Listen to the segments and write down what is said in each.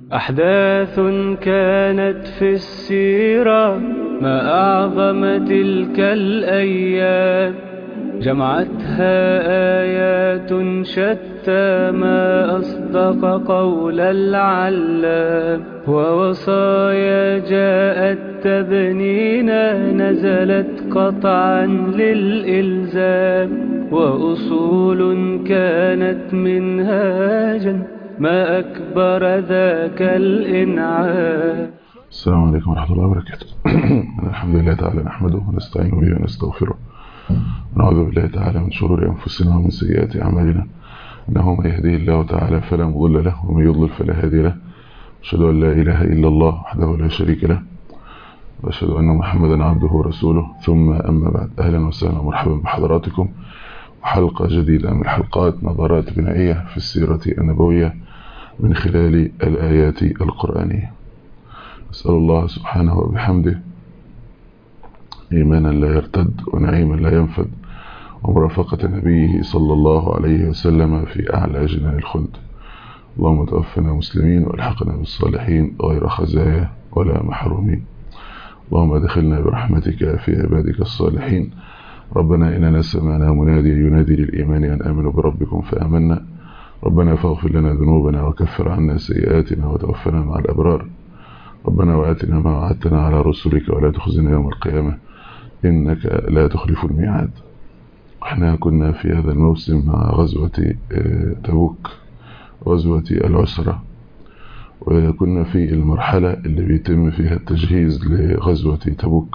أحداث كانت في السيرة ما أعظم تلك الأيام جمعتها آيات شتى ما أصدق قول العلام ووصايا جاءت تبنينا نزلت قطعا للإلزام وأصول كانت منهاجا ما أكبر ذاك الإنعام السلام عليكم ورحمة الله وبركاته الحمد لله تعالى نحمده ونستعين به ونستغفره ونعوذ بالله تعالى من شرور أنفسنا ومن سيئات أعمالنا إنه من يهديه الله تعالى فلا مضل له ومن يضلل فلا هادي له أشهد أن لا إله إلا الله وحده لا شريك له وأشهد أن محمدا عبده ورسوله ثم أما بعد أهلا وسهلا ومرحبا بحضراتكم وحلقة جديدة من حلقات نظرات بنائية في السيرة النبوية من خلال الآيات القرآنية أسأل الله سبحانه وبحمده إيمانا لا يرتد ونعيما لا ينفد ومرافقة نبيه صلى الله عليه وسلم في أعلى جنان الخلد اللهم توفنا مسلمين والحقنا بالصالحين غير خزايا ولا محرومين اللهم ادخلنا برحمتك في عبادك الصالحين ربنا إننا سمعنا مناديا ينادي للإيمان أن آمنوا بربكم فآمنا ربنا فاغفر لنا ذنوبنا وكفر عنا سيئاتنا وتوفنا مع الأبرار ربنا وآتنا ما وعدتنا على رسلك ولا تخزنا يوم القيامة إنك لا تخلف الميعاد احنا كنا في هذا الموسم مع غزوة تبوك غزوة العسرة وكنا في المرحلة اللي بيتم فيها التجهيز لغزوة تبوك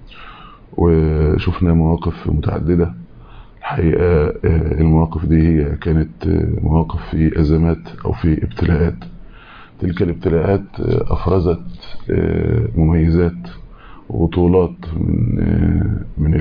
وشفنا مواقف متعددة الحقيقة المواقف دي هي كانت مواقف في أزمات أو في ابتلاءات تلك الابتلاءات أفرزت مميزات وبطولات من من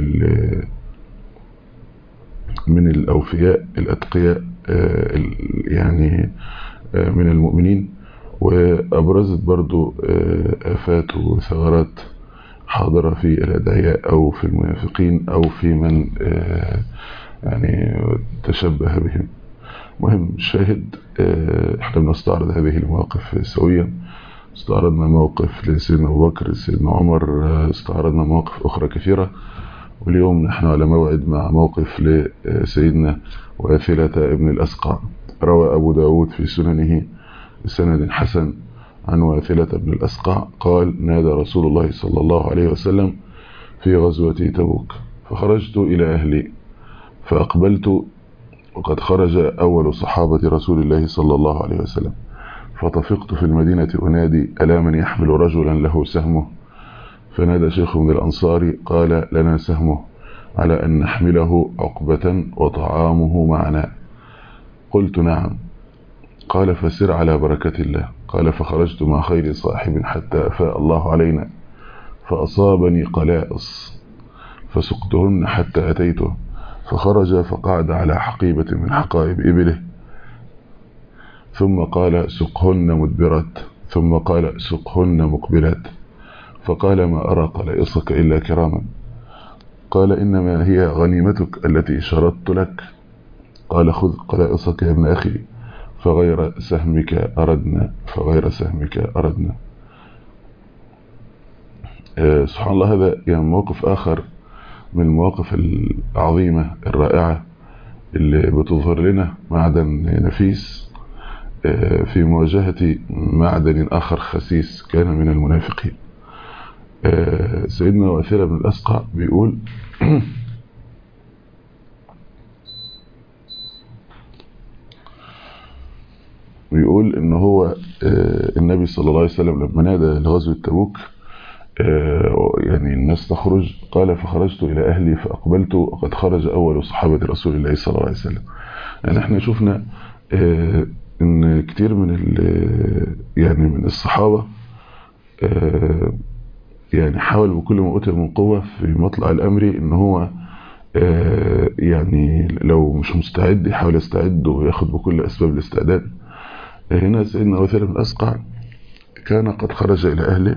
من الأوفياء الأتقياء يعني من المؤمنين وأبرزت برضو آفات وثغرات حاضرة في الأدعياء أو في المنافقين أو في من يعني تشبه بهم مهم شاهد احنا بنستعرض هذه المواقف سويا استعرضنا موقف لسيدنا أبو بكر سيدنا عمر استعرضنا مواقف أخرى كثيرة واليوم نحن على موعد مع موقف لسيدنا واثلة ابن الأسقع روى أبو داود في سننه بسند حسن عن واثلة بن الأسقع قال نادى رسول الله صلى الله عليه وسلم في غزوة تبوك فخرجت إلى أهلي فأقبلت وقد خرج أول صحابة رسول الله صلى الله عليه وسلم فطفقت في المدينة أنادي ألا من يحمل رجلا له سهمه فنادى شيخ من الأنصار قال لنا سهمه على أن نحمله عقبة وطعامه معنا قلت نعم قال فسر على بركة الله قال فخرجت مع خير صاحب حتى أفاء الله علينا فأصابني قلائص فسقتهن حتى أتيته فخرج فقعد على حقيبة من حقائب إبله ثم قال سقهن مدبرات ثم قال سقهن مقبلات فقال ما أرى قلائصك إلا كراما قال إنما هي غنيمتك التي شردت لك قال خذ قلائصك يا ابن أخي فغير سهمك أردنا فغير سهمك أردنا أه سبحان الله هذا يعني موقف آخر من المواقف العظيمة الرائعة اللي بتظهر لنا معدن نفيس أه في مواجهة معدن آخر خسيس كان من المنافقين أه سيدنا واثرة بن الأسقع بيقول بيقول ان هو النبي صلى الله عليه وسلم لما نادى لغزوة تبوك يعني الناس تخرج قال فخرجت الى اهلي فاقبلت وقد خرج اول صحابة رسول الله صلى الله عليه وسلم يعني احنا شفنا ان كتير من يعني من الصحابة يعني حاول بكل ما اوتي من قوة في مطلع الامر ان هو يعني لو مش مستعد يحاول يستعد وياخد بكل اسباب الاستعداد هنا سيدنا وثيل بن الأسقع كان قد خرج إلى أهله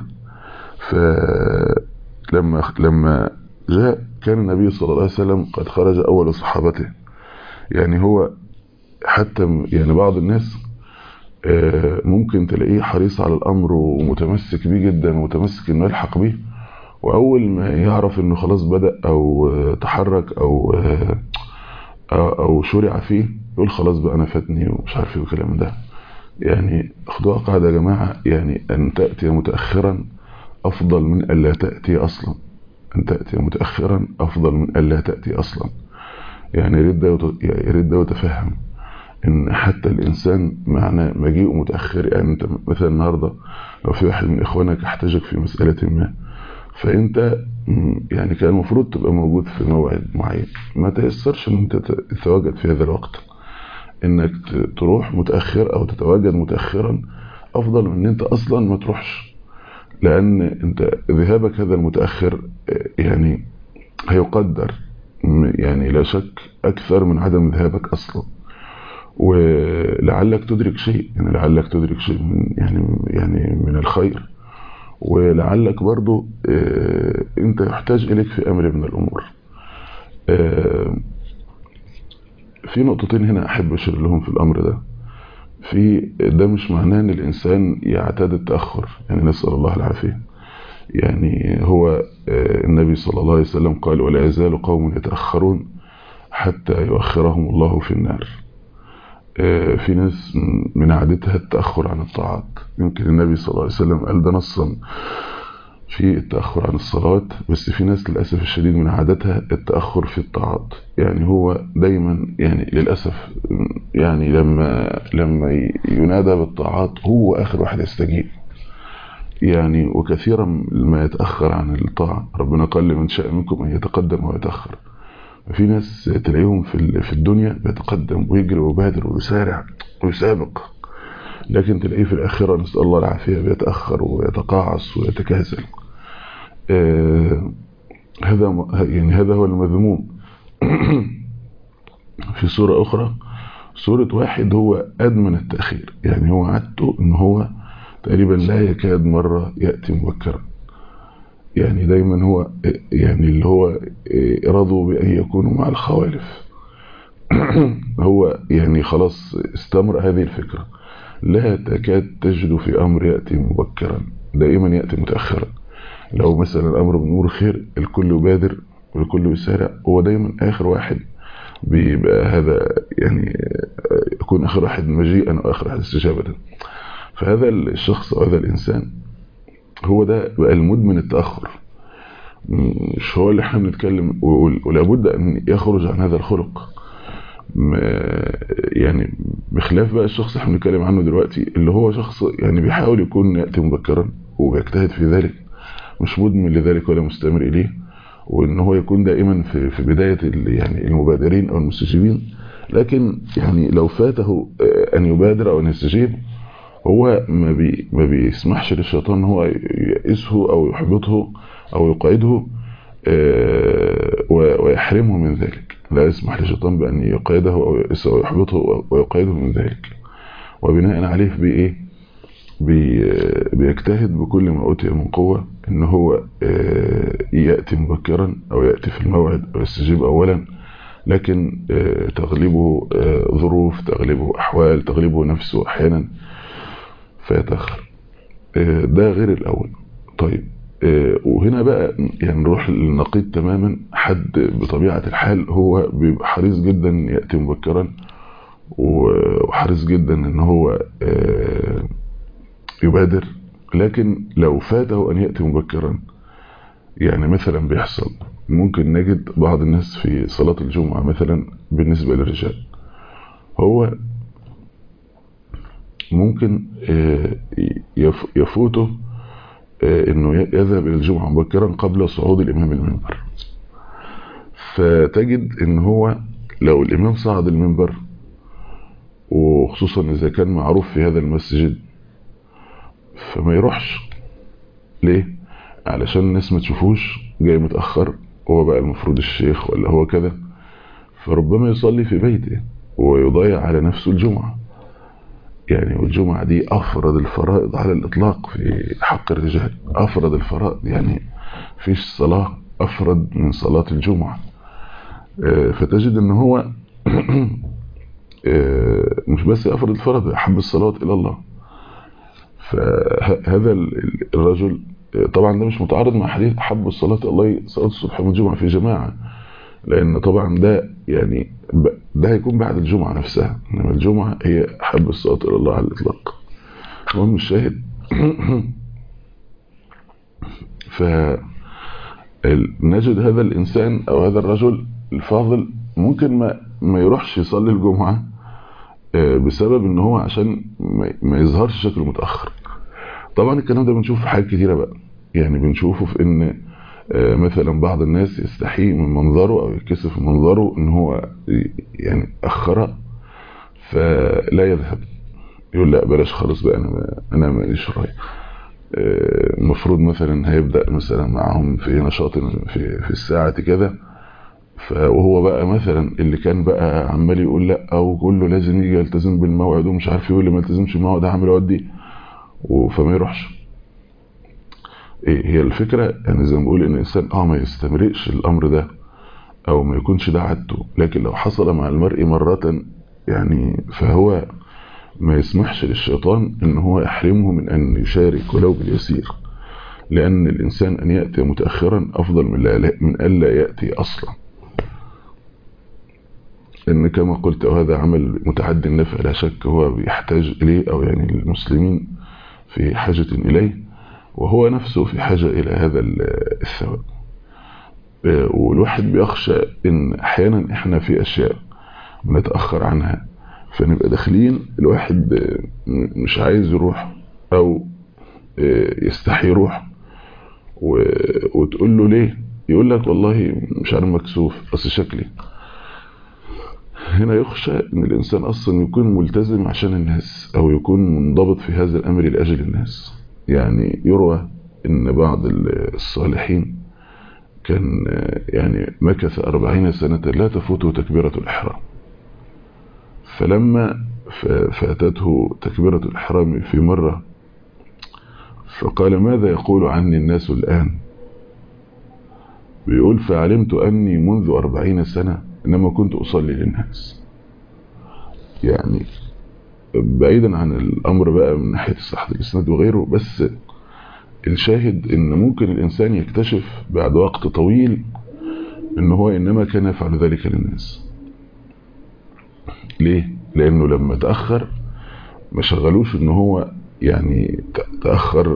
فلما لما جاء كان النبي صلى الله عليه وسلم قد خرج أول صحابته يعني هو حتى يعني بعض الناس ممكن تلاقيه حريص على الامر ومتمسك بيه جدا ومتمسك انه يلحق بيه واول ما يعرف انه خلاص بدأ او تحرك او او شرع فيه يقول خلاص بقى انا فاتني ومش عارف ايه والكلام ده يعني خدوها قاعده يا جماعه يعني ان تاتي متاخرا افضل من الا تاتي اصلا ان تاتي متاخرا افضل من الا تاتي اصلا يعني يريد ده يريد ده يتفهم ان حتى الانسان معناه مجيئه متاخر يعني انت مثلا النهارده لو في واحد من اخوانك احتاجك في مساله ما فانت يعني كان المفروض تبقى موجود في موعد معين ما تيسرش ان انت تتواجد في هذا الوقت انك تروح متاخر او تتواجد متاخرا افضل من ان انت اصلا ما تروحش لان انت ذهابك هذا المتاخر يعني هيقدر يعني لا شك اكثر من عدم ذهابك اصلا ولعلك تدرك شيء يعني لعلك تدرك شيء من يعني يعني من الخير ولعلك برضو انت يحتاج اليك في امر من الامور في نقطتين هنا احب اشير لهم في الامر ده في ده مش معناه ان الانسان يعتاد التاخر يعني نسال الله العافيه يعني هو النبي صلى الله عليه وسلم قال ولا يزال قوم يتاخرون حتى يؤخرهم الله في النار في ناس من عادتها التأخر عن الطاعات يمكن النبي صلى الله عليه وسلم قال ده نصا في التأخر عن الصلاة بس في ناس للأسف الشديد من عادتها التأخر في الطاعات يعني هو دايما يعني للأسف يعني لما لما ينادى بالطاعات هو آخر واحد يستجيب يعني وكثيرا ما يتأخر عن الطاعة ربنا قال لمن شاء منكم أن يتقدم ويتأخر في ناس تلاقيهم في في الدنيا بيتقدم ويجري ويبادر ويسارع ويسابق لكن تلاقيه في الآخرة نسأل الله العافية بيتأخر ويتقاعس ويتكاسل آه هذا يعني هذا هو المذموم في سورة أخرى سورة واحد هو أدمن التأخير يعني هو عادته إن هو تقريبا لا يكاد مرة يأتي مبكرا يعني دايما هو يعني اللي هو رضوا بأن يكونوا مع الخوالف هو يعني خلاص استمر هذه الفكرة لا تكاد تجد في أمر يأتي مبكرا دائما يأتي متأخرا لو مثلا الأمر بنور خير الكل يبادر والكل يسارع هو دايما آخر واحد بيبقى هذا يعني يكون آخر واحد مجيئا وآخر واحد استجابة فهذا الشخص أو هذا الإنسان هو ده بقى المدمن التأخر مش هو اللي احنا بنتكلم ولابد أن يخرج عن هذا الخلق يعني بخلاف بقى الشخص احنا بنتكلم عنه دلوقتي اللي هو شخص يعني بيحاول يكون يأتي مبكرا وبيجتهد في ذلك مش مدمن لذلك ولا مستمر إليه وان هو يكون دائما في في بداية يعني المبادرين أو المستجيبين لكن يعني لو فاته أن يبادر أو أن يستجيب هو ما, بي ما بيسمحش للشيطان ان هو يئسه او يحبطه او يقعده ويحرمه من ذلك لا يسمح للشيطان بان يقعده او يئسه او يحبطه ويقعده من ذلك وبناء عليه بايه بي بيجتهد بكل ما اوتي من قوه ان هو ياتي مبكرا او ياتي في الموعد او يستجيب اولا لكن تغلبه ظروف تغلبه احوال تغلبه نفسه احيانا فيتأخر ده غير الأول طيب وهنا بقى يعني نروح للنقيض تماما حد بطبيعة الحال هو بيبقى حريص جدا يأتي مبكرا وحريص جدا ان هو يبادر لكن لو فاته ان يأتي مبكرا يعني مثلا بيحصل ممكن نجد بعض الناس في صلاة الجمعة مثلا بالنسبة للرجال هو ممكن يفوته انه يذهب الى الجمعة مبكرا قبل صعود الامام المنبر فتجد ان هو لو الامام صعد المنبر وخصوصا اذا كان معروف في هذا المسجد فما يروحش ليه علشان الناس ما تشوفوش جاي متأخر هو بقى المفروض الشيخ ولا هو كذا فربما يصلي في بيته ويضيع على نفسه الجمعة يعني والجمعة دي أفرض الفرائض على الإطلاق في حق الرجال أفرض الفرائض يعني فيش صلاة أفرض من صلاة الجمعة فتجد أن هو مش بس أفرض الفرض أحب الصلاة إلى الله فهذا الرجل طبعا ده مش متعارض مع حديث أحب الصلاة إلى الله صلاة الصبح والجمعة في جماعة لأن طبعا ده يعني ده هيكون بعد الجمعة نفسها إنما الجمعة هي أحب الصلاة إلى الله على الإطلاق المهم الشاهد ف نجد هذا الإنسان أو هذا الرجل الفاضل ممكن ما ما يروحش يصلي الجمعة بسبب ان هو عشان ما يظهرش شكله متأخر طبعا الكلام ده بنشوفه في حاجات كتيرة بقى يعني بنشوفه في ان مثلا بعض الناس يستحي من منظره او يكسف من منظره ان هو يعني اخر فلا يذهب يقول لا بلاش خالص بقى انا انا ماليش راي المفروض مثلا هيبدا مثلا معاهم في نشاط في في الساعه كذا وهو بقى مثلا اللي كان بقى عمال يقول لا وكله لازم يجي يلتزم بالموعد ومش عارف يقول اللي ما يلتزمش بالموعد هعمل اودي فما يروحش ايه هي الفكره يعني زي ما بقول ان الانسان اه ما يستمرئش الامر ده او ما يكونش ده عادته لكن لو حصل مع المرء مره يعني فهو ما يسمحش للشيطان ان هو يحرمه من ان يشارك ولو باليسير لان الانسان ان ياتي متاخرا افضل من لا من الا ياتي اصلا ان كما قلت وهذا عمل متعدي النفع لا شك هو بيحتاج اليه او يعني المسلمين في حاجه اليه وهو نفسه في حاجه الى هذا الثواب والواحد بيخشى ان احيانا احنا في اشياء بنتاخر عنها فنبقى داخلين الواحد مش عايز يروح او يستحي يروح وتقول له ليه يقول لك والله مش عارف مكسوف اصل شكلي هنا يخشى ان الانسان اصلا يكون ملتزم عشان الناس او يكون منضبط في هذا الامر لاجل الناس يعني يروى ان بعض الصالحين كان يعني مكث أربعين سنة لا تفوته تكبيرة الإحرام فلما فاتته تكبيرة الإحرام في مرة فقال ماذا يقول عني الناس الآن بيقول فعلمت أني منذ أربعين سنة إنما كنت أصلي للناس يعني بعيدا عن الأمر بقى من ناحية صحة الإسناد وغيره بس الشاهد إن ممكن الإنسان يكتشف بعد وقت طويل إن هو إنما كان يفعل ذلك للناس ليه؟ لأنه لما تأخر ما شغلوش إن هو يعني تأخر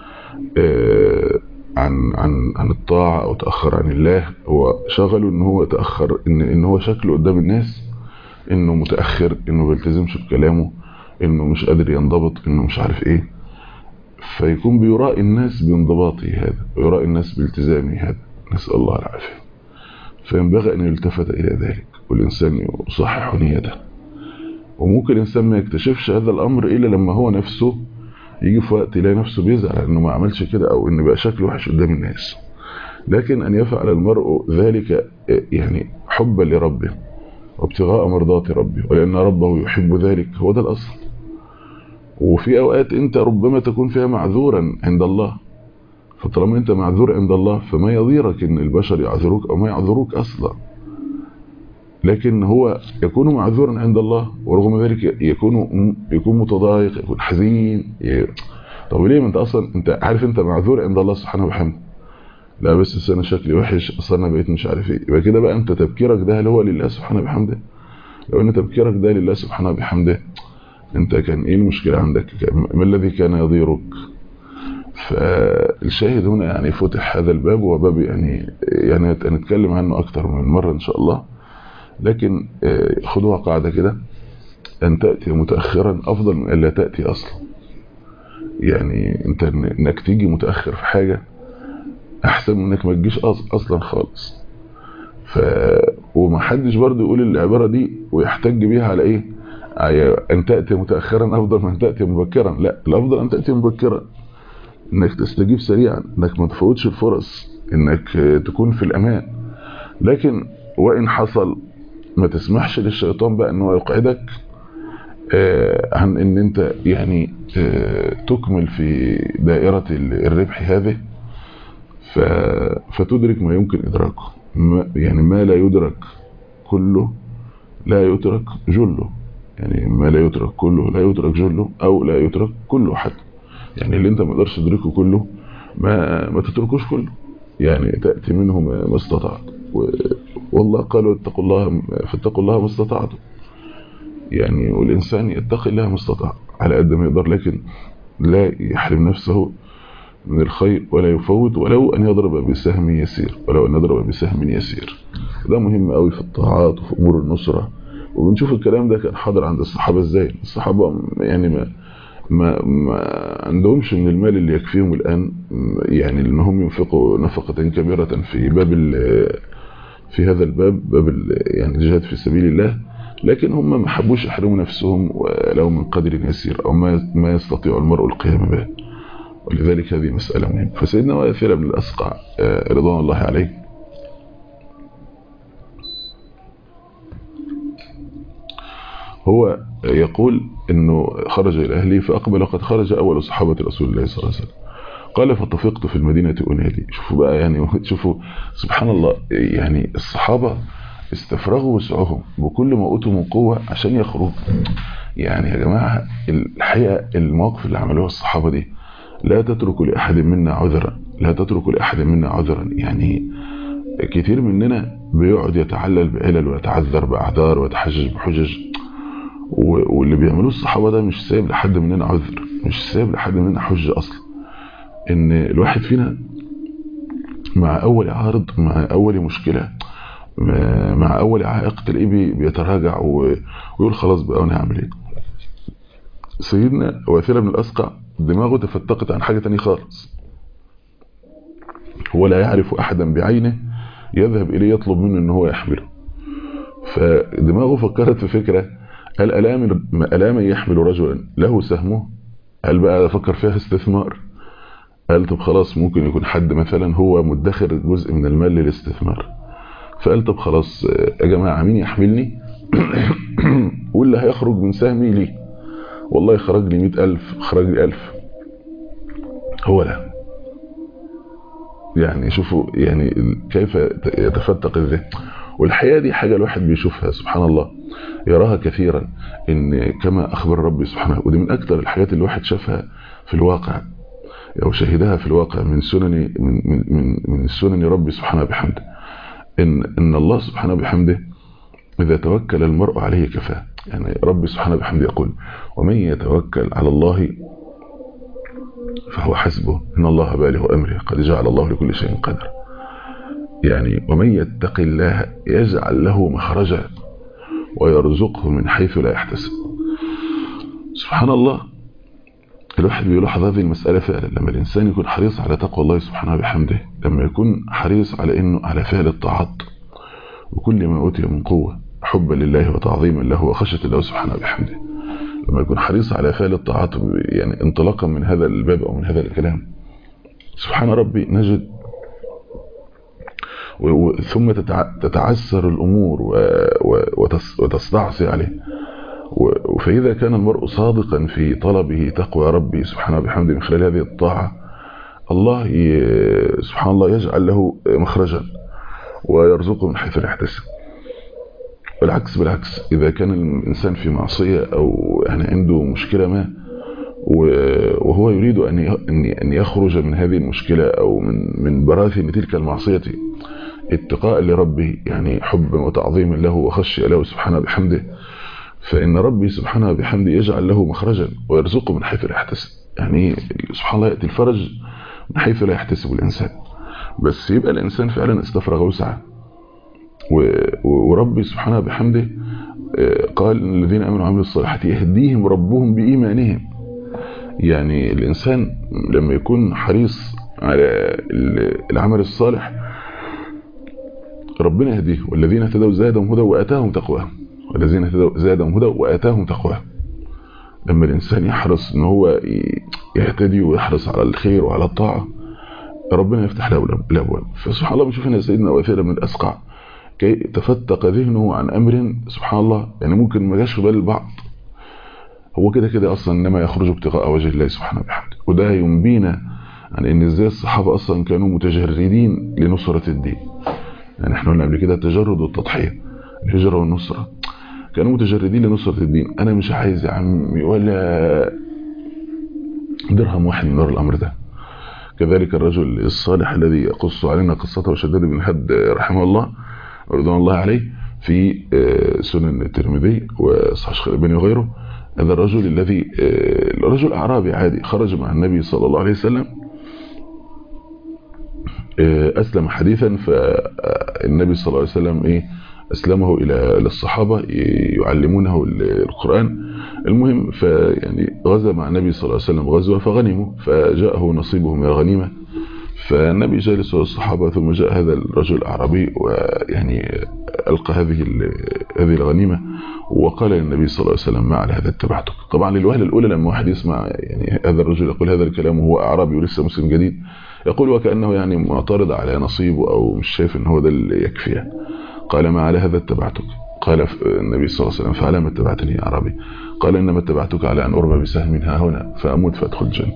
عن عن عن الطاعة أو تأخر عن الله هو شغله إن هو تأخر إن إن هو شكله قدام الناس إنه متأخر إنه بيلتزمش بكلامه إنه مش قادر ينضبط إنه مش عارف إيه فيكون بيرائي الناس بانضباطه هذا ويرائي الناس بالتزامه هذا نسأل الله العافية فينبغي أن يلتفت إلى ذلك والإنسان يصحح نيته وممكن الإنسان ما يكتشفش هذا الأمر إلا لما هو نفسه يجي في وقت يلاقي نفسه بيزعل انه ما عملش كده او ان بقى شكله وحش قدام الناس لكن ان يفعل المرء ذلك يعني حبا لربه وابتغاء مرضات ربه ولان ربه يحب ذلك هو ده الاصل وفي اوقات انت ربما تكون فيها معذورا عند الله فطالما انت معذور عند الله فما يضيرك ان البشر يعذروك او ما يعذروك اصلا لكن هو يكون معذورا عند الله ورغم ذلك يكون يكون متضايق يكون حزين ي... طب ليه ما انت اصلا انت عارف انت معذور عند الله سبحانه وبحمده لا بس انا شكلي وحش اصلا انا بقيت مش عارف ايه يبقى كده بقى انت تبكيرك ده هل هو لله سبحانه وبحمده لو ان تبكيرك ده لله سبحانه وبحمده انت كان ايه المشكله عندك ما الذي كان يضيرك فالشاهد هنا يعني فتح هذا الباب وباب يعني يعني هنتكلم عنه اكتر من مره ان شاء الله لكن خدوها قاعدة كده أن تأتي متأخرا أفضل من ألا تأتي أصلا يعني أنت أنك تيجي متأخر في حاجة أحسن من أنك ما تجيش أصلا خالص ف وما حدش برضه يقول العبارة دي ويحتج بيها على إيه أن تأتي متأخرا أفضل من أن تأتي مبكرا لا الأفضل أن تأتي مبكرا أنك تستجيب سريعا أنك ما تفوتش الفرص أنك تكون في الأمان لكن وإن حصل ما تسمحش للشيطان بقى انه يقعدك عن ان انت يعني تكمل في دائرة الربح هذه فتدرك ما يمكن ادراكه يعني ما لا يدرك كله لا يدرك جله يعني ما لا يترك كله لا يترك جله او لا يترك كله حتى يعني اللي انت ما تقدرش تدركه كله ما ما تتركوش كله يعني تأتي منه ما استطعت والله قالوا اتقوا الله فاتقوا الله ما استطعتم يعني والإنسان يتقي الله ما استطاع على قد ما يقدر لكن لا يحرم نفسه من الخير ولا يفوت ولو أن يضرب بسهم يسير ولو أن يضرب بسهم يسير ده مهم قوي في الطاعات وفي أمور النصرة وبنشوف الكلام ده كان حاضر عند الصحابة ازاي الصحابة يعني ما ما, ما عندهمش من المال اللي يكفيهم الآن يعني انهم ينفقوا نفقة كبيرة في باب في هذا الباب باب يعني الجهاد في سبيل الله لكن هم ما حبوش يحرموا نفسهم ولو من قدر يسير او ما ما يستطيع المرء القيام به ولذلك هذه مسألة مهمة فسيدنا واثلة بن الأسقع رضوان الله عليه هو يقول انه خرج الى اهله فاقبل وقد خرج اول صحابه رسول الله صلى الله عليه وسلم قال فطفقت في المدينه انادي شوفوا بقى يعني شوفوا سبحان الله يعني الصحابه استفرغوا وسعهم بكل ما اوتوا من قوه عشان يخرجوا يعني يا جماعه الحقيقه المواقف اللي عملوها الصحابه دي لا تترك لاحد منا عذرا لا تترك لاحد منا عذرا يعني كتير مننا بيقعد يتعلل بعلل ويتعذر باعذار ويتحجج بحجج واللي بيعملوه الصحابه ده مش سايب لحد مننا عذر مش سايب لحد مننا حجه اصلا ان الواحد فينا مع اول عارض مع اول مشكله مع اول عائق تلاقيه بيتراجع ويقول خلاص بقى انا هعمل ايه سيدنا واثله بن الاسقع دماغه تفتقت عن حاجه تانية خالص هو لا يعرف احدا بعينه يذهب اليه يطلب منه ان هو يحمله فدماغه فكرت في فكره قال ألام ألام يحمل رجلا له سهمه قال بقى فكر فيها استثمار قال طب خلاص ممكن يكون حد مثلا هو مدخر جزء من المال للاستثمار فقال طب خلاص يا جماعة مين يحملني واللي هيخرج من سهمي ليه والله خرج لي مئة ألف خرج لي ألف هو لا يعني شوفوا يعني كيف يتفتق الذهن والحقيقة دي حاجة الواحد بيشوفها سبحان الله يراها كثيرا ان كما اخبر ربي سبحانه ودي من اكثر الحاجات اللي الواحد شافها في الواقع او شهدها في الواقع من سنن من من من, من سنن ربي سبحانه بحمده ان ان الله سبحانه بحمده اذا توكل المرء عليه كفاه يعني ربي سبحانه بحمده يقول ومن يتوكل على الله فهو حسبه ان الله بالغ امره قد جعل الله لكل شيء قدر يعني ومن يتق الله يجعل له مخرجا ويرزقه من حيث لا يحتسب سبحان الله الواحد بيلاحظ هذه المسألة فعلا لما الإنسان يكون حريص على تقوى الله سبحانه بحمده لما يكون حريص على إنه على فعل الطاعات وكل ما أوتي من قوة حبا لله وتعظيما له وخشية الله سبحانه بحمده لما يكون حريص على فعل الطاعات يعني انطلاقا من هذا الباب أو من هذا الكلام سبحان ربي نجد ثم تتعسر الأمور وتستعصي عليه فإذا كان المرء صادقا في طلبه تقوى ربي سبحانه بحمده من خلال هذه الطاعة الله سبحان الله يجعل له مخرجا ويرزقه من حيث لا يحتسب بالعكس بالعكس إذا كان الإنسان في معصية أو يعني عنده مشكلة ما وهو يريد أن يخرج من هذه المشكلة أو من من براثن تلك المعصية اتقاء لربه يعني حب وتعظيم له وخشية له سبحانه بحمده فإن ربي سبحانه بحمده يجعل له مخرجا ويرزقه من حيث لا يحتسب يعني سبحان الله يأتي الفرج من حيث لا يحتسب الإنسان بس يبقى الإنسان فعلا استفرغ وسعى وربي سبحانه بحمده قال الذين آمنوا وعملوا الصالحات يهديهم ربهم بإيمانهم يعني الإنسان لما يكون حريص على العمل الصالح ربنا يهديه والذين اهتدوا زادهم هدى وآتاهم تقواهم والذين اهتدوا زادهم هدى وآتاهم تقواهم لما الإنسان يحرص ان هو يهتدي ويحرص على الخير وعلى الطاعة ربنا يفتح له الأبواب فسبحان الله بنشوف هنا سيدنا واثير من الأسقع كي تفتق ذهنه عن أمر سبحان الله يعني ممكن ما جاش في بال البعض هو كده كده أصلا إنما يخرج ابتغاء وجه الله سبحانه وبحمده وده ينبينا عن إن إزاي الصحابة أصلا كانوا متجردين لنصرة الدين يعني احنا قلنا قبل كده التجرد والتضحية الهجرة والنصرة كانوا متجردين لنصرة الدين انا مش عايز يا عمي ولا درهم واحد من نور الامر ده كذلك الرجل الصالح الذي يقص علينا قصته شداد بن حد رحمه الله ورضوان الله عليه في سنن الترمذي وصحيح الباني وغيره هذا الرجل الذي الرجل اعرابي عادي خرج مع النبي صلى الله عليه وسلم اسلم حديثا فالنبي صلى الله عليه وسلم ايه اسلمه الى الصحابه يعلمونه القران المهم فيعني غزا مع النبي صلى الله عليه وسلم غزوه فغنموا فجاءه نصيبه من الغنيمه فالنبي جالس الصحابه ثم جاء هذا الرجل الاعرابي ويعني القى هذه هذه الغنيمه وقال للنبي صلى الله عليه وسلم ما على هذا اتبعتك طبعا للوهله الاولى لما واحد يسمع يعني هذا الرجل يقول هذا الكلام وهو اعرابي ولسه مسلم جديد يقول وكانه يعني معترض على نصيبه او مش شايف ان هو ده اللي يكفيه قال ما على هذا اتبعتك قال النبي صلى الله عليه وسلم فعلى ما اتبعتني يا عربي قال إنما اتبعتك على أن أرمى بسهم ها هنا فأموت فأدخل الجنة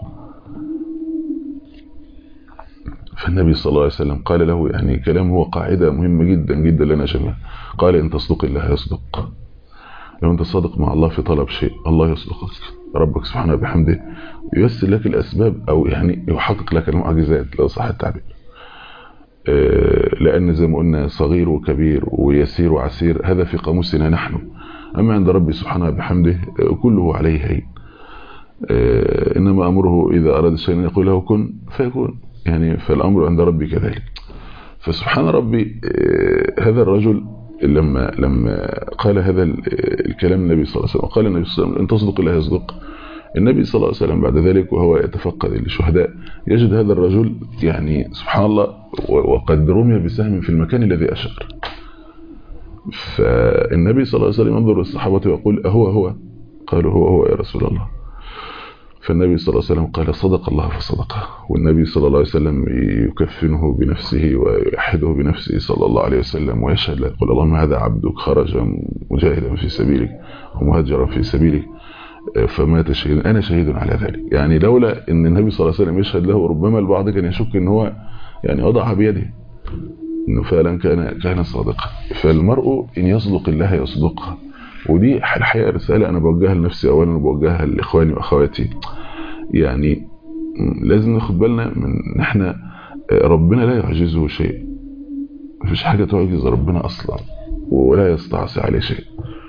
فالنبي صلى الله عليه وسلم قال له يعني كلام هو قاعدة مهمة جدا جدا لنا جميعا قال إن تصدق الله يصدق لو أنت صادق مع الله في طلب شيء الله يصدقك ربك سبحانه وبحمده ييسر لك الأسباب أو يعني يحقق لك المعجزات لو صح التعبير لأن زي ما قلنا صغير وكبير ويسير وعسير هذا في قاموسنا نحن أما عند ربي سبحانه وبحمده كله عليه هين إنما أمره إذا أراد شيئا يقول له كن فيكون يعني فالأمر عند ربي كذلك فسبحان ربي هذا الرجل لما لما قال هذا الكلام النبي صلى الله عليه وسلم قال النبي صلى الله عليه وسلم إن تصدق الله يصدق النبي صلى الله عليه وسلم بعد ذلك وهو يتفقد الشهداء يجد هذا الرجل يعني سبحان الله وقد رمي بسهم في المكان الذي أشار فالنبي صلى الله عليه وسلم ينظر للصحابة ويقول أهو هو قالوا هو هو يا رسول الله فالنبي صلى الله عليه وسلم قال صدق الله فصدقه والنبي صلى الله عليه وسلم يكفنه بنفسه ويحده بنفسه صلى الله عليه وسلم ويشهد له يقول اللهم هذا عبدك خرج مجاهدا في سبيلك ومهجرا في سبيلك فمات شهيدا أنا شهيد على ذلك يعني لولا أن النبي صلى الله عليه وسلم يشهد له ربما البعض كان يشك أن هو يعني وضعها بيده أنه فعلا كان كان صادقا فالمرء إن يصدق الله يصدقها ودي الحقيقة رسالة أنا بوجهها لنفسي أولا وبوجهها لإخواني وأخواتي يعني لازم ناخد بالنا من ان احنا ربنا لا يعجزه شيء مفيش حاجة تعجز ربنا أصلا ولا يستعصي عليه شيء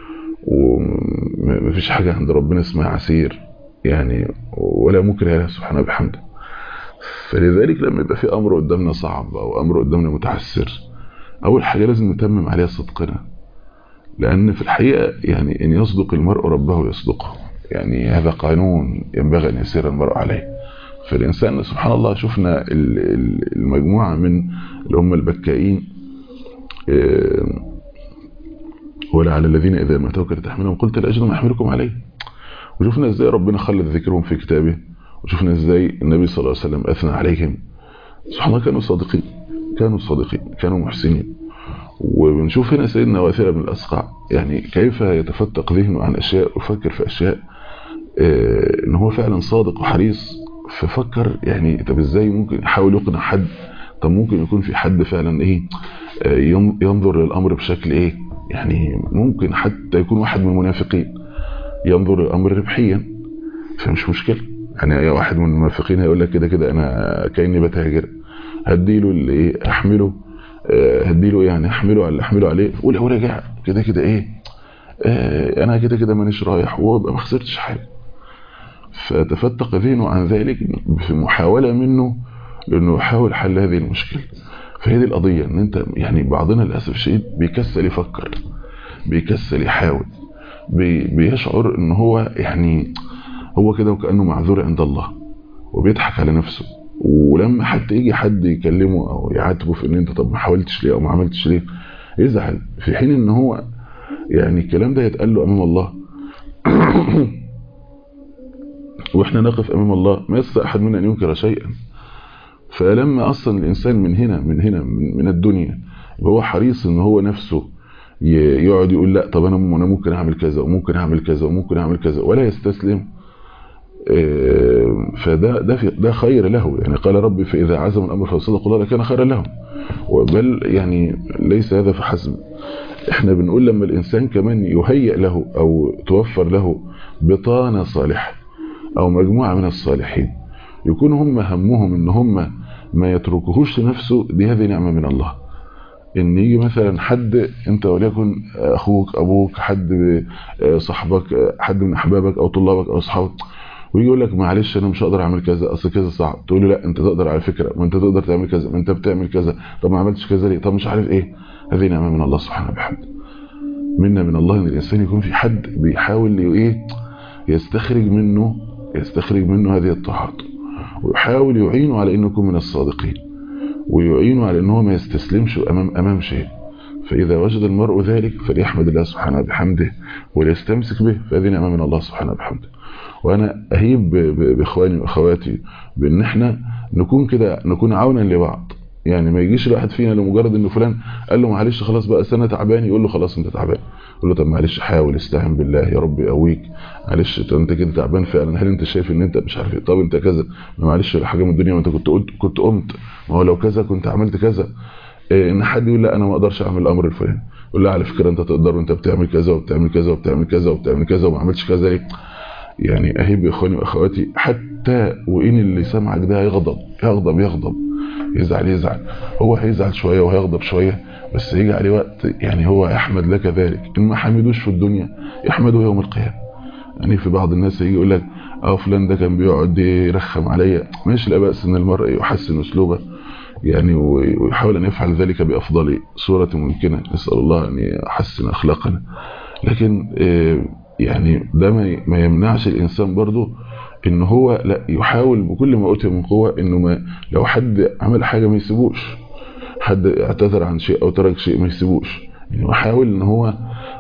ومفيش حاجة عند ربنا اسمها عسير يعني ولا مكره له سبحانه بحمده فلذلك لما يبقى في أمر قدامنا صعب أو أمر قدامنا متعسر أول حاجة لازم نتمم عليها صدقنا لأن في الحقيقة يعني إن يصدق المرء ربه يصدقه يعني هذا قانون ينبغي أن يسير المرء عليه فالإنسان سبحان الله شفنا المجموعة من اللي هم البكائين ولا على الذين إذا ما توكل تحملهم قلت لأجل ما أحملكم عليه وشفنا إزاي ربنا خلد ذكرهم في كتابه وشفنا إزاي النبي صلى الله عليه وسلم أثنى عليهم سبحان الله كانوا صادقين كانوا صادقين كانوا محسنين وبنشوف هنا سيدنا واثرة بن الأسقع يعني كيف يتفتق ذهنه عن أشياء وفكر في أشياء ان هو فعلا صادق وحريص ففكر يعني طب ازاي ممكن يحاول يقنع حد طب ممكن يكون في حد فعلا ايه ينظر للامر بشكل ايه يعني ممكن حتى يكون واحد من المنافقين ينظر للامر ربحيا فمش مشكله يعني واحد من المنافقين هيقول لك كده كده انا كاني بتاجر هديله اللي ايه احمله هديله يعني احمله على اللي احمله عليه قول هو رجع كده كده ايه آه انا كده كده مانيش رايح وابقى ما خسرتش حاجه فتفتق ذهنه عن ذلك في محاولة منه لأنه يحاول حل هذه المشكلة فهي دي القضية ان انت يعني بعضنا للأسف الشديد بيكسل يفكر بيكسل يحاول بي بيشعر ان هو يعني هو كده وكأنه معذور عند الله وبيضحك على نفسه ولما حتى يجي حد يكلمه او يعاتبه في ان انت طب ما حاولتش ليه او ما عملتش ليه يزعل في حين ان هو يعني الكلام ده يتقال له امام الله واحنا نقف امام الله ما يستطيع احد منا ان ينكر شيئا فلما اصلا الانسان من هنا من هنا من الدنيا هو حريص ان هو نفسه يقعد يقول لا طب انا انا ممكن اعمل كذا وممكن اعمل كذا وممكن اعمل كذا ولا يستسلم فده ده ده خير له يعني قال ربي فإذا عزم الأمر فصدق الله لكان خيرا لهم بل يعني ليس هذا فحسب احنا بنقول لما الإنسان كمان يهيئ له أو توفر له بطانة صالحة أو مجموعة من الصالحين يكون هم همهم ان هم ما يتركوهوش لنفسه دي هذه نعمة من الله ان يجي مثلا حد انت وليكن اخوك ابوك حد صاحبك حد من احبابك او طلابك او اصحابك ويجي يقول لك معلش انا مش هقدر اعمل كذا اصل كذا صعب تقول له لا انت تقدر على فكره ما انت تقدر تعمل كذا ما انت بتعمل كذا طب ما عملتش كذا ليه طب مش عارف ايه هذه نعمه من الله سبحانه وبحمده منا من الله ان الانسان يكون في حد بيحاول ايه يستخرج منه يستخرج منه هذه الطاعات ويحاول يعينه على انه يكون من الصادقين ويعينه على انه ما يستسلمش امام امام شيء فاذا وجد المرء ذلك فليحمد الله سبحانه وبحمده وليستمسك به فهذه نعمه من الله سبحانه وبحمده وانا اهيب باخواني واخواتي بان احنا نكون كده نكون عونا لبعض يعني ما يجيش الواحد فينا لمجرد ان فلان قال له معلش خلاص بقى سنه تعبان يقول له خلاص انت تعبان يقول له طب معلش حاول استعن بالله يا رب يقويك معلش انت كده تعبان فعلا هل انت شايف ان انت مش عارف ايه طب انت كذا معلش حاجه من الدنيا ما انت كنت قلت كنت قمت ما هو لو كذا كنت عملت كذا إيه ان حد يقول لا انا ما اقدرش اعمل الامر الفلاني يقول له على فكره انت تقدر وانت بتعمل كذا وبتعمل كذا وبتعمل كذا وبتعمل كذا وما عملتش كذا ليه يعني اهيب يا اخواني واخواتي حتى وان اللي سمعك ده هيغضب يغضب يغضب يزعل يزعل هو هيزعل شويه وهيغضب شويه بس يجي عليه وقت يعني هو يحمد لك ذلك ان ما حمدوش في الدنيا يحمده يوم القيامه يعني في بعض الناس يجي يقول لك اه فلان ده كان بيقعد يرخم عليا ماشي لا باس ان المرء يحسن اسلوبه يعني ويحاول ان يفعل ذلك بافضل صوره ممكنه نسال الله ان يحسن اخلاقنا لكن يعني ده ما يمنعش الانسان برضه ان هو لا يحاول بكل ما اوتي من قوه انه ما لو حد عمل حاجه ما يسيبوش حد اعتذر عن شيء او ترك شيء ما يسيبوش يعني يحاول ان هو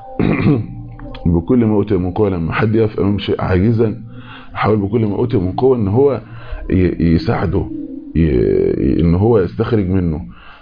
بكل ما اوتي من قوه لما حد يقف امام شيء عاجزا يحاول بكل ما اوتي من قوه ان هو يساعده ان هو يستخرج منه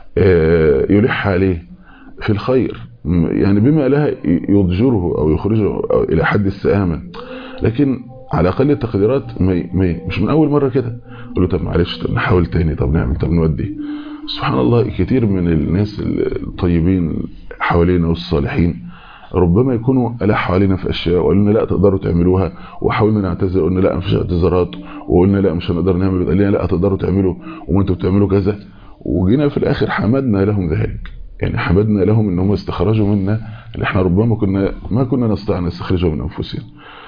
يلح عليه في الخير يعني بما لها يضجره او يخرجه أو الى حد السآمة لكن على اقل التقديرات ما مش من اول مره كده يقول له طب معلش طب نحاول تاني طب نعمل طب نودي سبحان الله كتير من الناس الطيبين حوالينا والصالحين ربما يكونوا ألحوا علينا في أشياء وقالوا لنا لا تقدروا تعملوها وحاولنا نعتذر قلنا لا مفيش اعتذارات وقلنا لا مش هنقدر نعمل قال لنا لا تقدروا تعملوا وانتوا بتعملوا كذا وجينا في الآخر حمدنا لهم ذلك يعني حمدنا لهم ان هم استخرجوا منا اللي احنا ربما كنا ما كنا نستطيع ان نستخرجه من انفسنا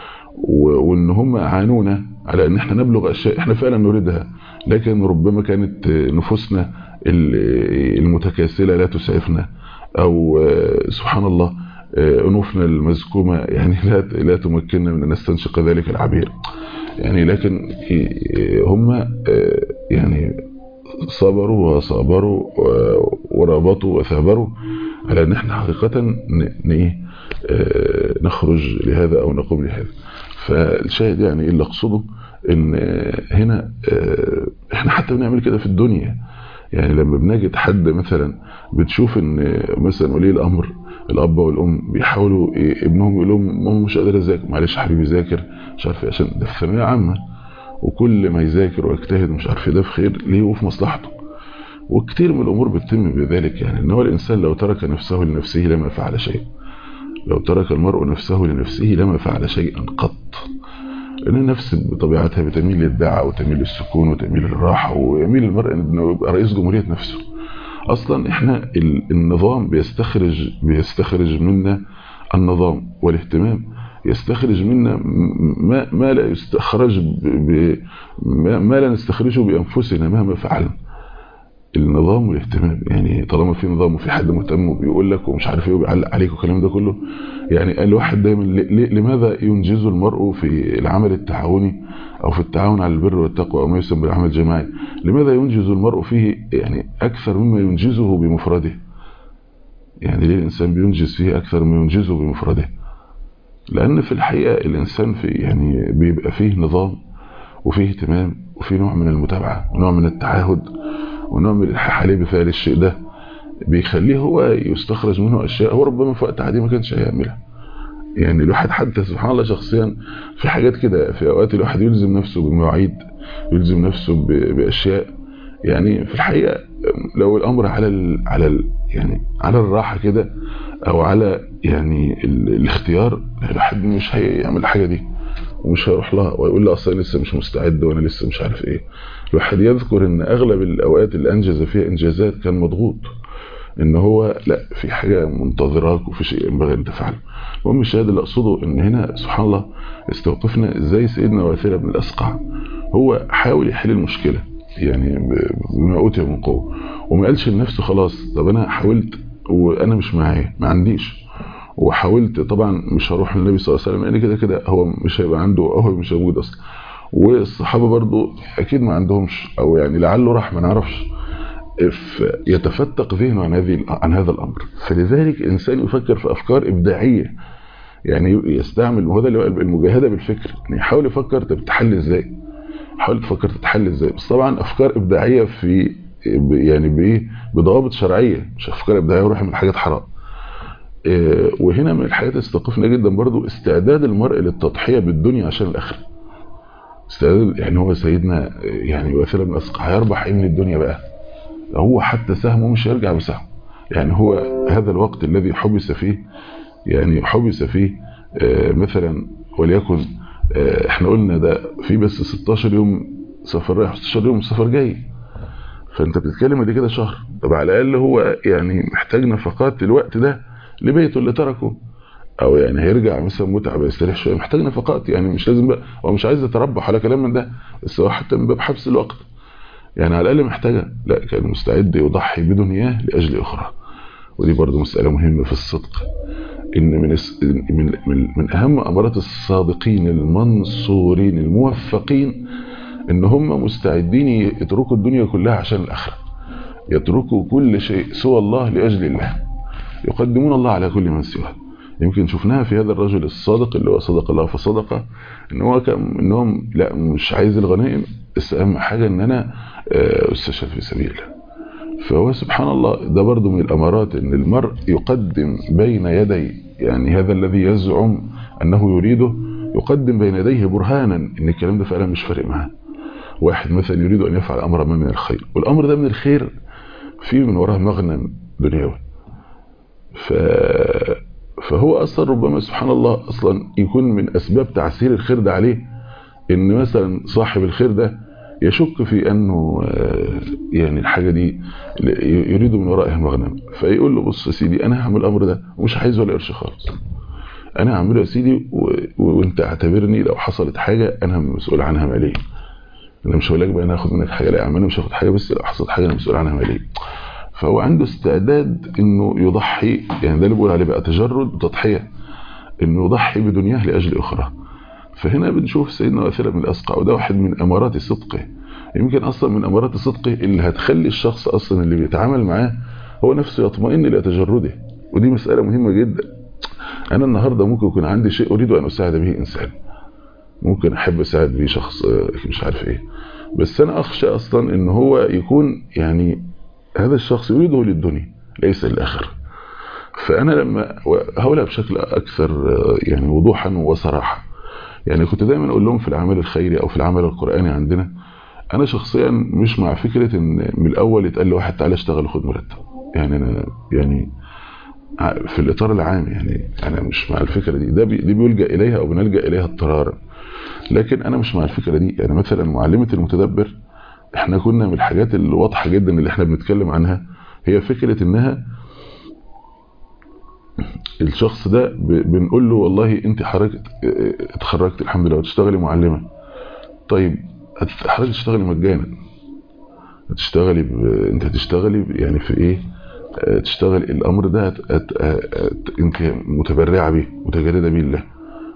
وان هم اعانونا على ان احنا نبلغ اشياء احنا فعلا نريدها لكن ربما كانت نفوسنا المتكاسله لا تسعفنا او سبحان الله انوفنا المزكومه يعني لا لا تمكننا من ان نستنشق ذلك العبير يعني لكن هم يعني صبروا وصابروا ورابطوا وثابروا على ان احنا حقيقه نخرج لهذا او نقوم لهذا فالشاهد يعني اللي اقصده ان هنا احنا حتى بنعمل كده في الدنيا يعني لما بنجد حد مثلا بتشوف ان مثلا ولي الامر الاب والام بيحاولوا ابنهم يقول لهم ماما مش قادر اذاكر معلش يا حبيبي ذاكر مش عارف ايه عشان ده في ثانويه عامه وكل ما يذاكر ويجتهد مش عارف ده في خير ليه وفي مصلحته وكتير من الامور بتتم بذلك يعني ان هو الانسان لو ترك نفسه لنفسه لما فعل شيء لو ترك المرء نفسه لنفسه لما فعل شيئا قط لان النفس بطبيعتها بتميل للدعاء وتميل للسكون وتميل للراحه ويميل المرء انه يبقى رئيس جمهوريه نفسه اصلا احنا النظام بيستخرج بيستخرج منا النظام والاهتمام يستخرج منا ما, ما لا يستخرج ب ما لا نستخرجه بانفسنا مهما فعلنا النظام والاهتمام يعني طالما في نظام وفي حد مهتم وبيقول لك ومش عارف ايه وبيعلق عليك والكلام ده كله يعني الواحد دايما لماذا ينجز المرء في العمل التعاوني او في التعاون على البر والتقوى او ما يسمى بالعمل الجماعي لماذا ينجز المرء فيه يعني اكثر مما ينجزه بمفرده يعني ليه الانسان بينجز فيه اكثر مما ينجزه بمفرده لان في الحقيقه الانسان في يعني بيبقى فيه نظام وفيه اهتمام وفيه نوع من المتابعه ونوع من التعاهد ونوع من الالحاح عليه بفعل الشيء ده بيخليه هو يستخرج منه اشياء هو ربما في وقت عادي ما كانش هيعملها يعني الواحد حتى سبحان الله شخصيا في حاجات كده في اوقات الواحد يلزم نفسه بمواعيد يلزم نفسه باشياء يعني في الحقيقه لو الامر على ال على ال يعني على الراحه كده او على يعني ال الاختيار الواحد مش هيعمل الحاجه دي ومش هيروح لها ويقول لي اصلا لسه مش مستعد وانا لسه مش عارف ايه الواحد يذكر ان اغلب الاوقات اللي انجز فيها انجازات كان مضغوط ان هو لا في حاجه منتظراك وفي شيء ينبغي ان تفعله المهم الشاهد اللي اقصده ان هنا سبحان الله استوقفنا ازاي سيدنا واثرة بن الاسقع هو حاول يحل المشكله يعني بما اوتي من قوه وما قالش لنفسه خلاص طب انا حاولت وانا مش معايا ما عنديش وحاولت طبعا مش هروح للنبي صلى الله عليه وسلم لان كده كده هو مش هيبقى عنده او هو مش موجود اصلا والصحابه برضو اكيد ما عندهمش او يعني لعله راح ما نعرفش يتفتق ذهنه عن هذه عن هذا الامر فلذلك الانسان يفكر في افكار ابداعيه يعني يستعمل وهذا اللي هو المجاهده بالفكر يعني يحاول يفكر طب تحل ازاي حاول تفكر تتحل ازاي بس طبعا افكار ابداعيه في يعني بايه بضوابط شرعيه مش افكار ابداعيه وروح من حاجات حرام وهنا من الحاجات اللي استوقفنا جدا برضو استعداد المرء للتضحيه بالدنيا عشان الاخره استعداد يعني هو سيدنا يعني واثر بن اسقع هيربح ايه من الدنيا بقى هو حتى سهمه مش هيرجع بسهم يعني هو هذا الوقت الذي حبس فيه يعني حبس فيه مثلا وليكن احنا قلنا ده في بس 16 يوم سفر رايح 16 يوم سفر جاي فانت بتتكلم دي كده شهر طب على الاقل هو يعني محتاج نفقات الوقت ده لبيته اللي تركه او يعني هيرجع مثلا متعب يستريح شويه محتاج نفقات يعني مش لازم بقى هو مش عايز يتربح على كلام من ده بس هو حتى من باب حبس الوقت يعني على الاقل محتاجه لا كان مستعد يضحي بدنياه لاجل اخرى ودي برضو مساله مهمه في الصدق ان من من من, من اهم امارات الصادقين المنصورين الموفقين ان هم مستعدين يتركوا الدنيا كلها عشان الاخره يتركوا كل شيء سوى الله لاجل الله يقدمون الله على كل من سواه يمكن شفناها في هذا الرجل الصادق اللي هو صدق الله فصدقه ان هو كان انهم لا مش عايز الغنائم بس اهم حاجه ان انا استشهد في سبيل الله فهو سبحان الله ده برضو من الامارات ان المرء يقدم بين يدي يعني هذا الذي يزعم انه يريده يقدم بين يديه برهانا ان الكلام ده فعلا مش فارق معاه واحد مثلا يريد ان يفعل امرا ما من الخير والامر ده من الخير فيه من وراه مغنم دنيوي ف فهو اصلا ربما سبحان الله اصلا يكون من اسباب تعسير الخير ده عليه ان مثلا صاحب الخير ده يشك في انه يعني الحاجه دي يريد من ورائها مغنم فيقول له بص يا سيدي انا هعمل الامر ده ومش عايز ولا قرش خالص انا هعمله يا سيدي و... وانت اعتبرني لو حصلت حاجه انا مسؤول عنها ماليا انا مش هقول لك بقى انا هاخد منك حاجه لا يا عم انا مش هاخد حاجه بس لو حصلت حاجه انا مسؤول عنها ماليا فهو عنده استعداد انه يضحي يعني ده اللي بقول عليه بقى تجرد وتضحيه انه يضحي بدنياه لاجل اخرى فهنا بنشوف سيدنا واثرة بن الاسقع وده واحد من امارات صدقه يمكن اصلا من امارات صدقه اللي هتخلي الشخص اصلا اللي بيتعامل معاه هو نفسه يطمئن الى تجرده ودي مساله مهمه جدا انا النهارده ممكن يكون عندي شيء اريد ان اساعد به انسان ممكن احب اساعد به شخص مش عارف ايه بس انا اخشى اصلا ان هو يكون يعني هذا الشخص يريده للدنيا ليس للاخره فانا لما هقولها بشكل اكثر يعني وضوحا وصراحه يعني كنت دايما اقول لهم في العمل الخيري او في العمل القراني عندنا انا شخصيا مش مع فكره ان من الاول يتقال لواحد تعالى اشتغل وخد مرتب يعني انا يعني في الاطار العام يعني انا مش مع الفكره دي ده بي دي بيلجا اليها او بنلجا اليها اضطرارا لكن انا مش مع الفكره دي يعني مثلا معلمه المتدبر احنا كنا من الحاجات اللي واضحه جدا اللي احنا بنتكلم عنها هي فكره انها الشخص ده بنقول له والله انت حضرتك اتخرجت الحمد لله وتشتغلي معلمه طيب حضرتك تشتغلي مجانا هتشتغلي ب... انت هتشتغلي يعني في ايه تشتغل الامر ده هت... هت... هت... انت متبرعه بيه متجرده بيه الله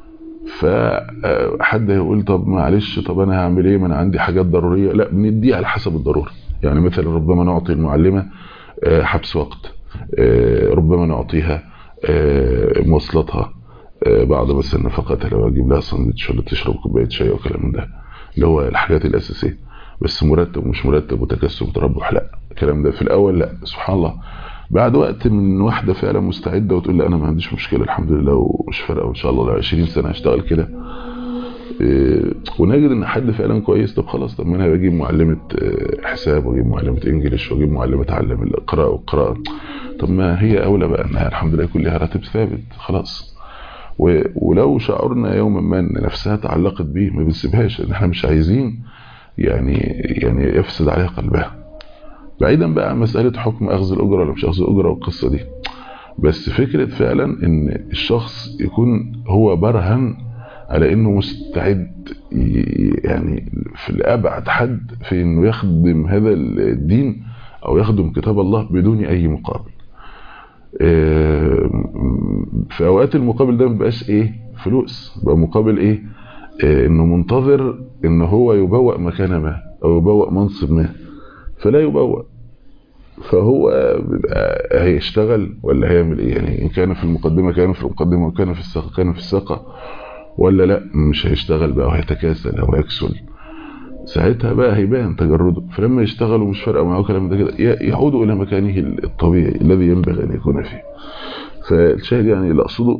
فحد هيقول طب معلش طب انا هعمل ايه ما انا عندي حاجات ضروريه لا بنديها على حسب الضروره يعني مثلا ربما نعطي المعلمه حبس وقت ربما نعطيها مواصلاتها بعض مثلا نفقاتها لو اجيب لها ساندوتش ولا تشرب كوبايه شاي وكلام من ده اللي هو الحاجات الاساسيه بس مرتب مش مرتب وتكسب وتربح لا الكلام ده في الاول لا سبحان الله بعد وقت من واحدة فعلا مستعدة وتقول لي انا ما عنديش مشكلة الحمد لله ومش فارقة وان شاء الله لو 20 سنة هشتغل كده إيه، ونجد ان حد فعلا كويس طب خلاص طب ما انا بجيب معلمة آه، حساب واجيب معلمة انجليش واجيب معلمة تعلم القراءة والقراءة طب ما هي اولى بقى انها الحمد لله يكون لها راتب ثابت خلاص و- ولو شعرنا يوما ما ان نفسها تعلقت بيه ما بنسيبهاش لان احنا مش عايزين يعني يعني يفسد عليها قلبها بعيدا بقى عن مسألة حكم أخذ الأجرة ولا مش أخذ الأجرة والقصة دي بس فكرة فعلا إن الشخص يكون هو برهن على إنه مستعد ي- يعني في الأبعد حد في إنه يخدم هذا الدين أو يخدم كتاب الله بدون أي مقابل آه، في أوقات المقابل ده مبقاش إيه فلوس بقى مقابل إيه آه، إنه منتظر إن هو يبوأ مكان ما أو يبوأ منصب ما فلا يبوأ فهو بيبقى هيشتغل ولا هيعمل ايه يعني ان كان في المقدمة كان في المقدمة وكان في الساقة كان في الساقة ولا لا مش هيشتغل بقى وهيتكاسل او هيكسل ساعتها بقى هيبان تجرده فلما يشتغل ومش فارقه معاه كلام ده كده ي- يعود الى مكانه الطبيعي الذي ينبغي ان يكون فيه فالشاهد يعني اللي اقصده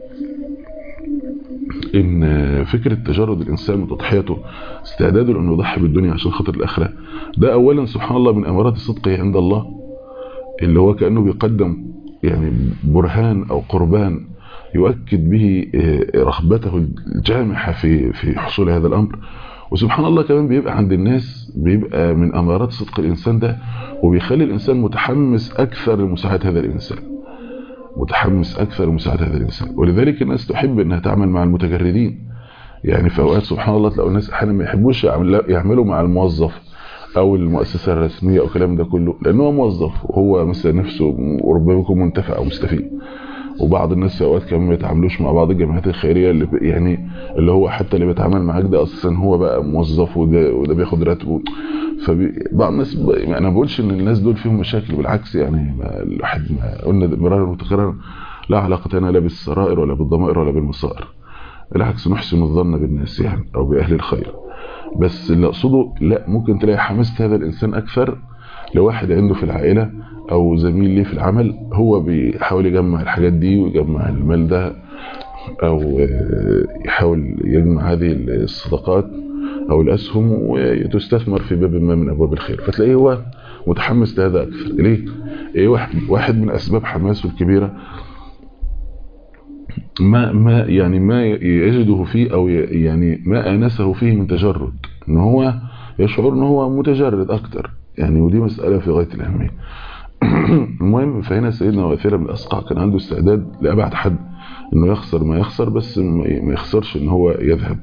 ان فكرة تجرد الانسان وتضحيته استعداده لانه يضحي بالدنيا عشان خاطر الاخره ده اولا سبحان الله من امارات صدقه عند الله اللي هو كانه بيقدم يعني برهان او قربان يؤكد به آه، رغبته الجامحه في في حصول هذا الامر وسبحان الله كمان بيبقى عند الناس بيبقى من امارات صدق الانسان ده وبيخلي الانسان متحمس اكثر لمساعده هذا الانسان متحمس اكثر لمساعده هذا الانسان ولذلك الناس تحب انها تعمل مع المتجردين يعني في اوقات سبحان الله تلاقوا الناس احيانا ما يحبوش يعمل- يعملوا مع الموظف او المؤسسه الرسميه او الكلام ده كله لان هو موظف وهو مثلا نفسه وربما يكون منتفع او مستفيد وبعض الناس في اوقات كمان ما يتعاملوش مع بعض الجمعيات الخيريه اللي ب- يعني اللي هو حتى اللي بيتعامل معاك ده اساسا هو بقى موظف وده, وده بياخد راتبه فبعض الناس ب... يعني انا ما بقولش ان الناس دول فيهم مشاكل بالعكس يعني ما الواحد ما قلنا ده مرارا وتكرارا لا علاقه لنا لا بالسرائر ولا بالضمائر ولا بالمصائر بالعكس نحسن الظن بالناس يعني او باهل الخير بس اللي اقصده لا ممكن تلاقي حماسه هذا الانسان اكثر لواحد عنده في العائله او زميل ليه في العمل هو بيحاول يجمع الحاجات دي ويجمع المال ده او آه، يحاول يجمع هذه الصدقات او الاسهم وتستثمر في باب ما من ابواب الخير فتلاقيه هو متحمس لهذا اكثر ليه ايه واحد واحد من اسباب حماسه الكبيره ما ما يعني ما يجده فيه او ي- يعني ما انسه فيه من تجرد ان هو يشعر ان هو متجرد اكتر يعني ودي مساله في غايه الاهميه المهم فهنا سيدنا واثير بن الاسقع كان عنده استعداد لابعد حد انه يخسر ما يخسر بس ما ما يخسرش ان هو يذهب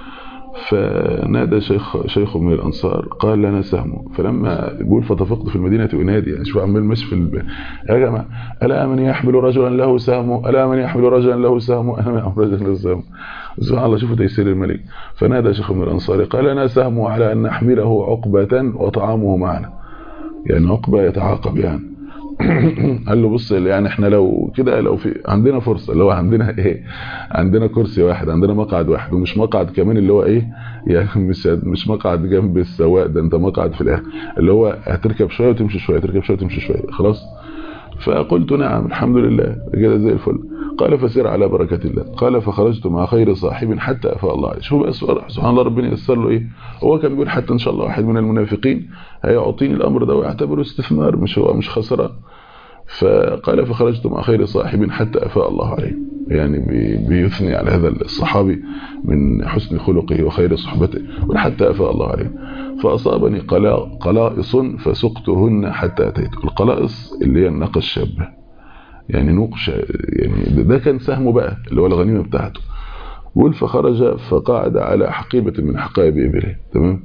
فنادى شيخ شيخ من الانصار قال لنا سهم فلما يقول فتفقت في المدينه انادي يعني شو عمال ماشي في الب... يا جماعه الا من يحمل رجلا له سهم الا من يحمل رجلا له سهم الا من يحمل رجلا له سهم سبحان الله شوفوا تيسير الملك فنادى شيخ من الانصار قال لنا سهم على ان نحمله عقبه وطعامه معنا يعني عقبه يتعاقب يعني قال له بص يعني احنا لو كده لو في عندنا فرصه اللي هو عندنا ايه عندنا كرسي واحد عندنا مقعد واحد ومش مقعد كمان اللي هو ايه يعني مش مش مقعد جنب السواق ده انت مقعد في الاخر اللي هو هتركب شويه وتمشي شويه تركب شويه وتمشي شويه خلاص فقلت نعم الحمد لله كده زي الفل قال فسير على بركة الله قال فخرجت مع خير صاحب حتى أفاء الله عليه شوف بقى السؤال سبحان الله ربنا يسر له إيه هو كان بيقول حتى إن شاء الله واحد من المنافقين هيعطيني الأمر ده ويعتبره استثمار مش هو مش خسران فقال فخرجت مع خير صاحب حتى أفاء الله عليه يعني بي- بيثني على هذا الصحابي من حسن خلقه وخير صحبته وحتى أفاء الله عليه فأصابني قلا- قلائص فسقتهن حتى أتيت القلائص اللي هي الناقة الشابة يعني نقش يعني ده- ده كان سهمه بقى اللي هو الغنيمة بتاعته يقول فخرج فقعد على حقيبة من حقائب إبله تمام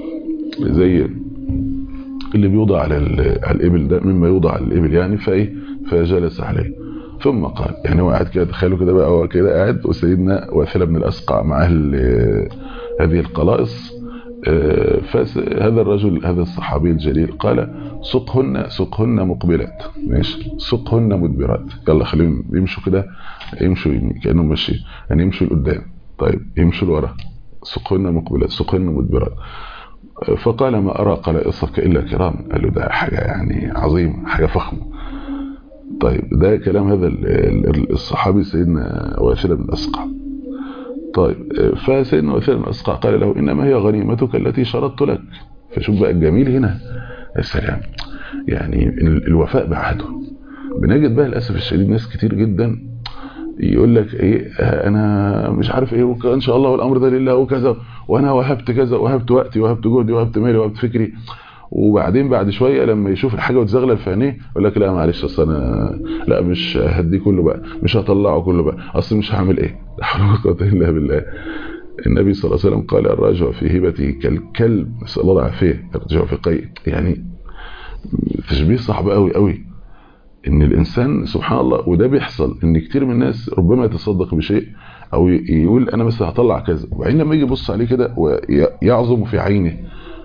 زي اللي بيوضع على ال- على الإبل ده مما يوضع على الإبل يعني فإيه فجلس عليه ثم قال يعني هو قاعد كده تخيلوا كده بقى هو كده قاعد وسيدنا واثلة بن الأسقع معاه ال- هذه القلائص آه، فهذا الرجل هذا الصحابي الجليل قال سقهن سقهن مقبلات ماشي سقهن مدبرات يلا خليهم يمشوا كده يمشوا يمين كانهم ماشيين يعني يمشوا لقدام طيب يمشوا لورا سقهن مقبلات سقهن مدبرات فقال ما أرى قلائصك إلا كرام قال له ده حاجة يعني عظيمة حاجة فخمة طيب ده كلام هذا الصحابي سيدنا واثلة بن الأسقع طيب فسيدنا واثلة بن الأسقع قال له إنما هي غنيمتك التي شرطت لك فشوف بقى الجميل هنا السلام يعني الوفاء بعهده بنجد بقى للأسف الشديد ناس كتير جدا يقول لك ايه انا مش عارف ايه ان شاء الله والامر ده لله وكذا وانا وهبت كذا وهبت وقتي وهبت جهدي وهبت مالي وهبت فكري وبعدين بعد شويه لما يشوف الحاجه وتزغلل في عينيه يقول لك لا معلش اصل انا لا مش هدي كله بقى مش هطلعه كله بقى اصل مش هعمل ايه لا حول ولا قوه الا بالله النبي صلى الله عليه وسلم قال الراجع في هبته كالكلب نسال الله العافيه الرجوع في قيء يعني تشبيه صعب قوي قوي ان الانسان سبحان الله وده بيحصل ان كتير من الناس ربما يتصدق بشيء او يقول انا بس هطلع كذا وبعدين لما يجي يبص عليه كده ويعظم في عينه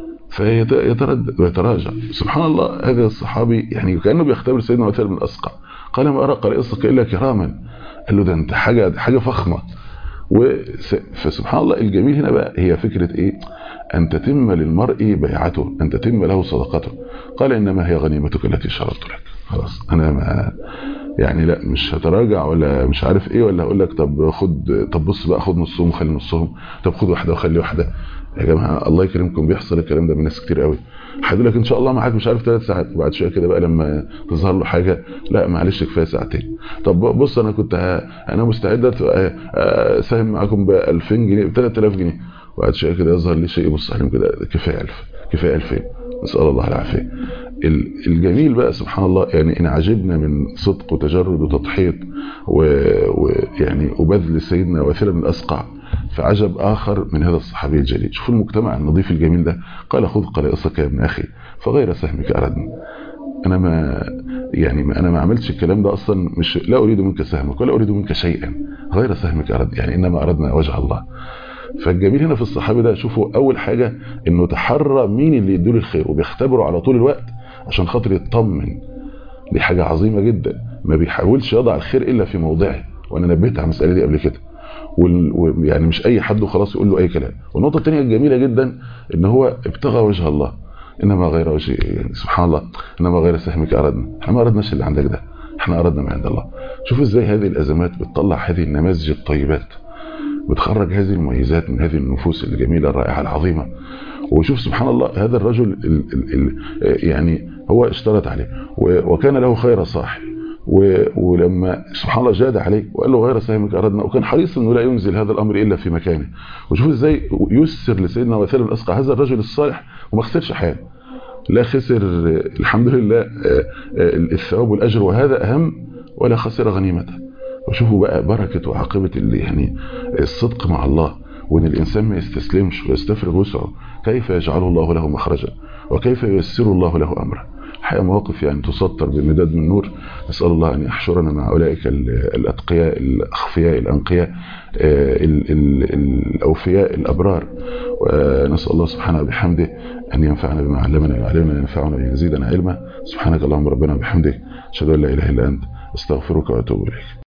فيتردد ويتراجع سبحان الله هذا الصحابي يعني كانه بيختبر سيدنا وثير بن الاسقع قال ما ارق رئيسك الا كراما قال له ده انت حاجه حاجه فخمه فسبحان الله الجميل هنا بقى هي فكره ايه ان تتم للمرء بيعته ان تتم له صدقته قال انما هي غنيمتك التي شرطت لك خلاص انا ما يعني لا مش هتراجع ولا مش عارف ايه ولا اقول لك طب خد طب بص بقى خد نصهم وخلي نصهم طب خد واحده وخلي واحده يا جماعه الله يكرمكم بيحصل الكلام ده من ناس كتير قوي هيقول لك ان شاء الله معاك مش عارف ثلاث ساعات وبعد شويه كده بقى لما تظهر له حاجه لا معلش كفايه ساعتين طب بص انا كنت انا مستعد اساهم معاكم ب 2000 جنيه ب 3000 جنيه وبعد شويه كده يظهر لي شيء يبص عليهم كده كفايه 1000 كفايه 2000 نسال الله العافيه الجميل بقى سبحان الله يعني ان عجبنا من صدق وتجرد وتضحيه ويعني وبذل سيدنا واثله بن الاسقع فعجب آخر من هذا الصحابي الجليل شوفوا المجتمع النظيف الجميل ده قال خذ قلائصك يا ابن أخي فغير سهمك أردني أنا ما يعني ما أنا ما عملتش الكلام ده أصلا مش لا أريد منك سهمك ولا أريد منك شيئا غير سهمك أرد يعني إنما أردنا وجه الله فالجميل هنا في الصحابي ده شوفوا أول حاجة إنه تحرى مين اللي يدوله الخير وبيختبره على طول الوقت عشان خاطر يطمن دي حاجة عظيمة جدا ما بيحاولش يضع الخير إلا في موضعه وأنا نبهت على المسألة دي قبل كده ويعني مش اي حد وخلاص يقول له اي كلام والنقطه الثانيه الجميله جدا ان هو ابتغى وجه الله انما غير وجه يعني سبحان الله انما غير سهمك اردنا احنا ما اردناش اللي عندك ده احنا اردنا ما عند الله شوف ازاي هذه الازمات بتطلع هذه النماذج الطيبات بتخرج هذه المميزات من هذه النفوس الجميله الرائعه العظيمه وشوف سبحان الله هذا الرجل ال ال ال يعني هو اشترط عليه وكان له خير صاحب ولما سبحان الله جاد عليه وقال له غير سهمك أردنا وكان حريص أنه لا ينزل هذا الأمر إلا في مكانه وشوف إزاي يسر لسيدنا وثير الأسقى هذا الرجل الصالح وما خسرش حاجه لا خسر الحمد لله الثواب والأجر وهذا أهم ولا خسر غنيمته وشوفوا بقى بركة وعاقبة اللي يعني الصدق مع الله وان الانسان ما يستسلمش ويستفرغ وسعه كيف يجعله الله له مخرجا وكيف ييسر الله له امره حقيقة مواقف يعني تسطر بمداد من نور نسأل الله أن يحشرنا مع أولئك الأتقياء الأخفياء الأنقياء الأوفياء الأبرار ونسأل الله سبحانه وبحمده أن ينفعنا بما علمنا وعلمنا ينفعنا ويزيدنا علما سبحانك اللهم ربنا وبحمدك أشهد أن لا إله إلا أنت استغفرك وأتوب إليك